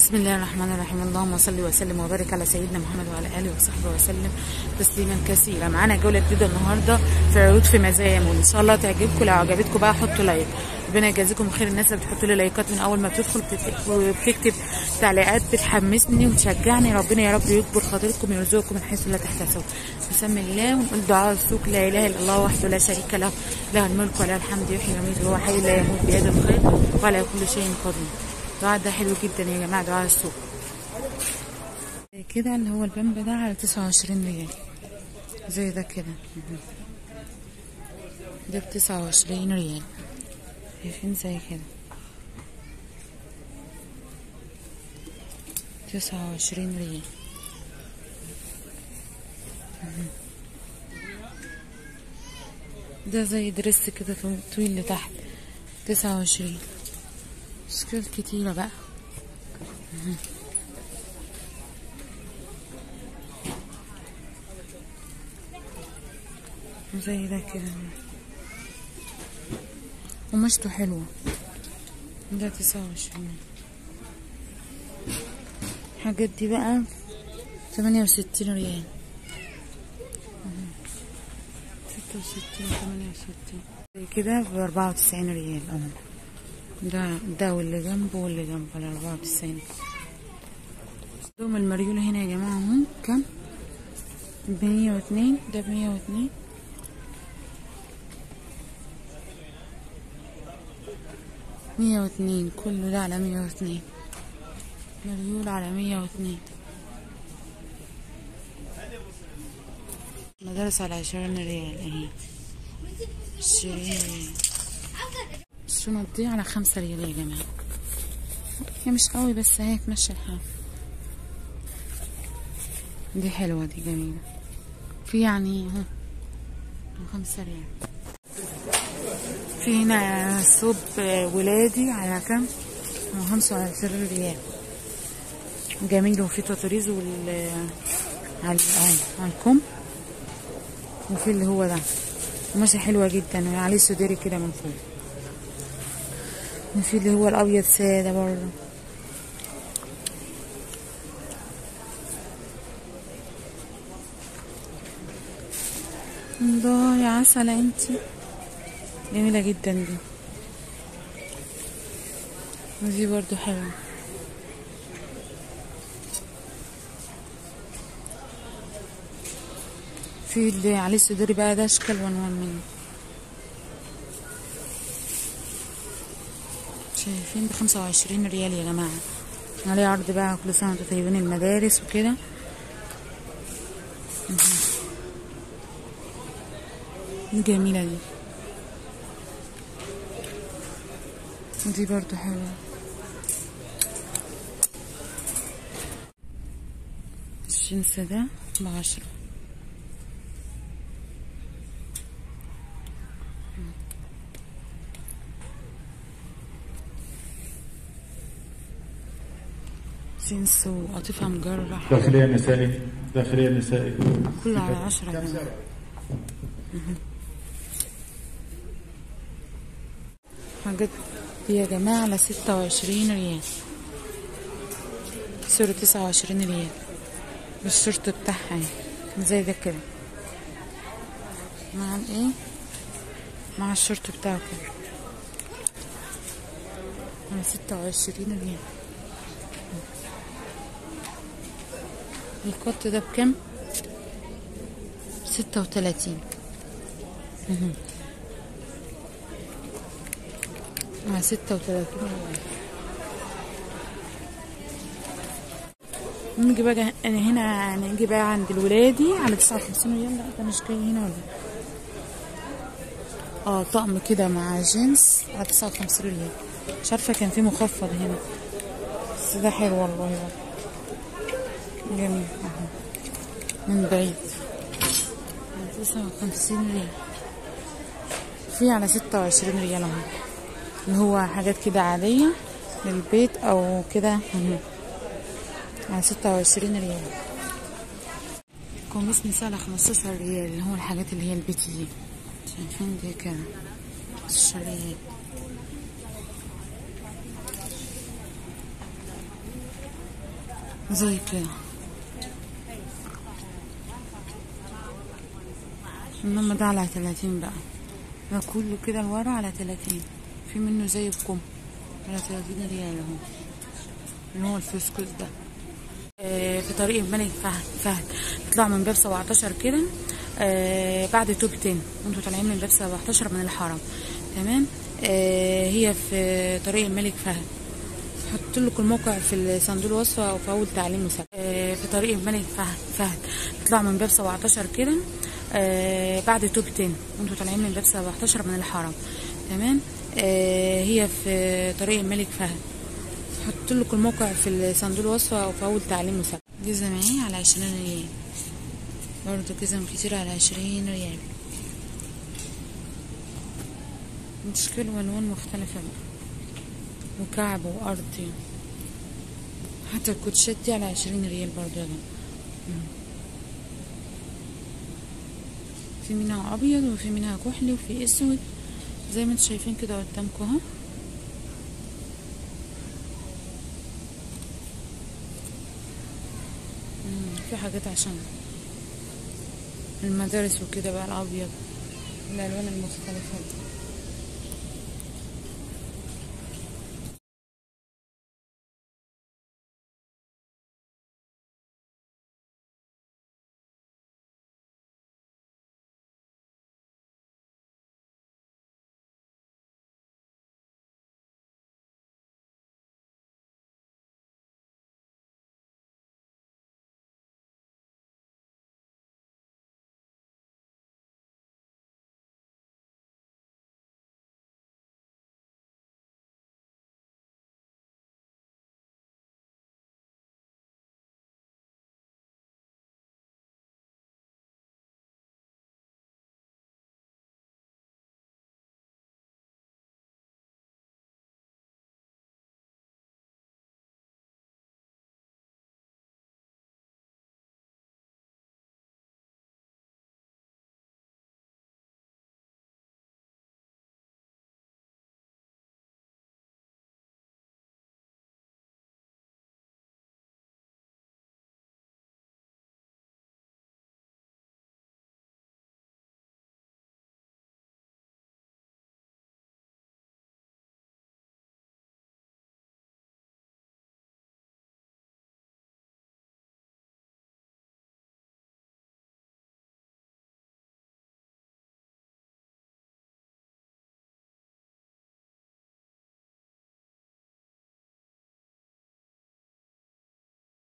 بسم الله الرحمن الرحيم اللهم صل وسلم وبارك على سيدنا محمد وعلى اله وصحبه وسلم تسليما كثيرا معانا جوله جديده النهارده في عروض في مزايا مول ان شاء الله تعجبكم لو عجبتكم بقى حطوا لايك ربنا يجازيكم خير الناس اللي بتحطوا لي لايكات من اول ما بتدخل بتت- وبتكتب تعليقات بتحمسني وتشجعني ربنا يا رب يكبر خاطركم ويرزقكم من حيث لا تحتسبوا بسم الله ونقول دعاء السوق لا اله الا الله وحده لا شريك له له الملك وله الحمد يحيي ويميت وهو حي لا يموت بيده الخير وعلى كل شيء قدير الدعاء ده حلو جدا يا جماعه دعاء السوق كده اللي هو البامب ده على تسعة وعشرين ريال زي ده كده مهم. ده بتسعة وعشرين ريال شايفين زي كده تسعة وعشرين ريال مهم. ده زي درس كده طويل لتحت تسعة وعشرين اشكال كتيرة بقى زي ده كده قماشته حلوة ده تسعة وعشرين الحاجات دي بقى تمانية وستين ريال ستة وستين تمانية وستين زي كده بأربعة وتسعين ريال اه ده ده واللي جنبه واللي جنبه على أربعة وتسعين دوم المريولة هنا يا جماعة اهو كام بمية واتنين ده بمية واتنين مية واتنين كله ده على مية واتنين مريول على مية واتنين مدارس على عشرين ريال اهي عشرين ريال الشنط دي على خمسة ريال يا جماعة هي مش قوي بس اهي تمشي الحال دي حلوة دي جميلة في يعني ها خمسة ريال في هنا صوب ولادي على كام خمسة وعشرين ريال جميل وفي تطريز وال على أهو، على الكم وفي اللي هو ده قماشة حلوة جدا وعليه سديري كده من فوق وفي اللي هو الأبيض سادة برضه الله يا عسلة انتي جميلة جدا دي ودي برضو حلوة في اللي عليه صدري بقى ده اشكال وانوان منه شايفين بخمسة وعشرين ريال يا جماعة عليه عرض بقى كل سنة وانتم طيبين المدارس وكده مهم. جميلة دي ودي برضو حلوة الجنس ده بعشرة جنس وقطيفة مجرح داخلية نسائي داخلية نسائي كله على عشرة يا جماعة حاجات دي يا جماعة على ستة وعشرين ريال سوري تسعة وعشرين ريال بالشورت بتاعها اهي زي ده كده مع الايه مع الشورت بتاعه كده على ستة وعشرين ريال القط ده بكام ستة وتلاتين مهم. مع ستة وتلاتين ريال نيجي بقى أنا هنا نيجي بقى عند الولادي على تسعة وخمسين ريال لا ده مش جاي هنا ولا إيه؟ اه طقم كده مع جينز على تسعة وخمسين ريال مش عارفة كان في مخفض هنا بس ده حلو والله جميل أهو. من بعيد على تسعة وخمسين ريال في على ستة وعشرين ريال اهو اللي هو حاجات كده عادية للبيت أو كده اهو. على ستة وعشرين ريال قميص نساء على خمستاشر ريال اللي هو الحاجات اللي هي البيت دي شايفين دي كده خمستاشر ريال زي كده انما ده على 30 بقى ده كله كده لورا على 30 في منه زي الكم على 30 ريال اهو اللي هو الفسكس ده آه، في طريق الملك فهد فهد تطلعوا من باب 17 كده آه، بعد توب 10 وانتوا طالعين من باب 17 من الحرم تمام آه، هي في طريق الملك فهد هحط لكم الموقع في صندوق الوصفة أو في أول تعليم مسجل آه، في طريق الملك فهد فهد تطلعوا من باب 17 كده آه، بعد توب 10 وانتوا طالعين من باب 17 من الحرم تمام آه، هي في طريق الملك فهد هحط لكم الموقع في صندوق الوصفة أو في أول تعليم مسجل جزم اهي على 20 ريال برضه جزم كتير على 20 ريال تشكيل والوان مختلفة بقى وكعب وأرضي حتى الكوتشات دي على عشرين ريال برضه يا جماعة مم. في منها أبيض وفي منها كحلي وفي أسود زي ما انتوا شايفين كده قدامكم اهو مم، في حاجات عشان المدارس وكده بقى الأبيض الألوان المختلفة دي